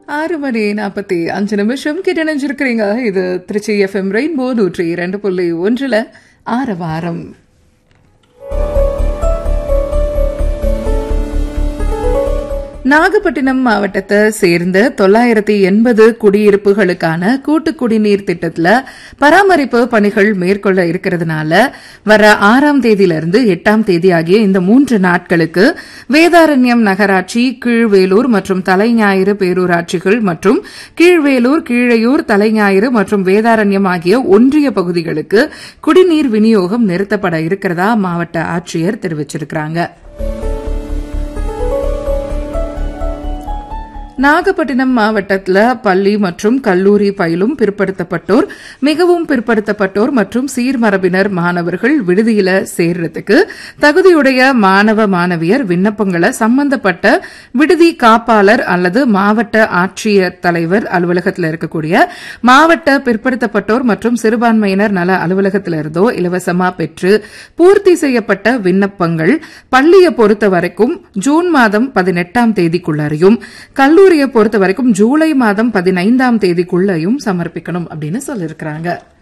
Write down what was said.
ஆறு மணி நாற்பத்தி அஞ்சு நிமிஷம் கிட்ட நினைஞ்சிருக்கிறீங்க இது திருச்சி எஃப்எம் ரெயின்போ நூற்றி இரண்டு புள்ளி ஒன்றில் ஆறு வாரம் நாகப்பட்டினம் மாவட்டத்தை சேர்ந்த தொள்ளாயிரத்தி எண்பது குடியிருப்புகளுக்கான கூட்டு குடிநீர் திட்டத்துல பராமரிப்பு பணிகள் மேற்கொள்ள இருக்கிறதுனால வர ஆறாம் தேதியிலிருந்து எட்டாம் தேதி ஆகிய இந்த மூன்று நாட்களுக்கு வேதாரண்யம் நகராட்சி கீழ்வேலூர் மற்றும் தலைஞாயிறு பேரூராட்சிகள் மற்றும் கீழ்வேலூர் கீழையூர் தலைஞாயிறு மற்றும் வேதாரண்யம் ஆகிய ஒன்றிய பகுதிகளுக்கு குடிநீர் விநியோகம் நிறுத்தப்பட இருக்கிறதா மாவட்ட ஆட்சியர் தெரிவிச்சிருக்கிறாங்க நாகப்பட்டினம் மாவட்டத்தில் பள்ளி மற்றும் கல்லூரி பயிலும் பிற்படுத்தப்பட்டோர் மிகவும் பிற்படுத்தப்பட்டோர் மற்றும் சீர்மரபினர் மாணவர்கள் விடுதியில சேர்றதுக்கு தகுதியுடைய மாணவ மாணவியர் விண்ணப்பங்களை சம்பந்தப்பட்ட விடுதி காப்பாளர் அல்லது மாவட்ட ஆட்சியர் தலைவர் அலுவலகத்தில் இருக்கக்கூடிய மாவட்ட பிற்படுத்தப்பட்டோர் மற்றும் சிறுபான்மையினர் நல அலுவலகத்தில் இருந்தோ இலவசமா பெற்று பூர்த்தி செய்யப்பட்ட விண்ணப்பங்கள் பள்ளியை பொறுத்த வரைக்கும் ஜூன் மாதம் பதினெட்டாம் தேதிக்குள்ளாரையும் கல்லூரி கல்லூரியை பொறுத்த வரைக்கும் ஜூலை மாதம் பதினைந்தாம் தேதிக்குள்ளையும் சமர்ப்பிக்கணும் அப்படின்னு சொல்லியிருக்கிறாங்க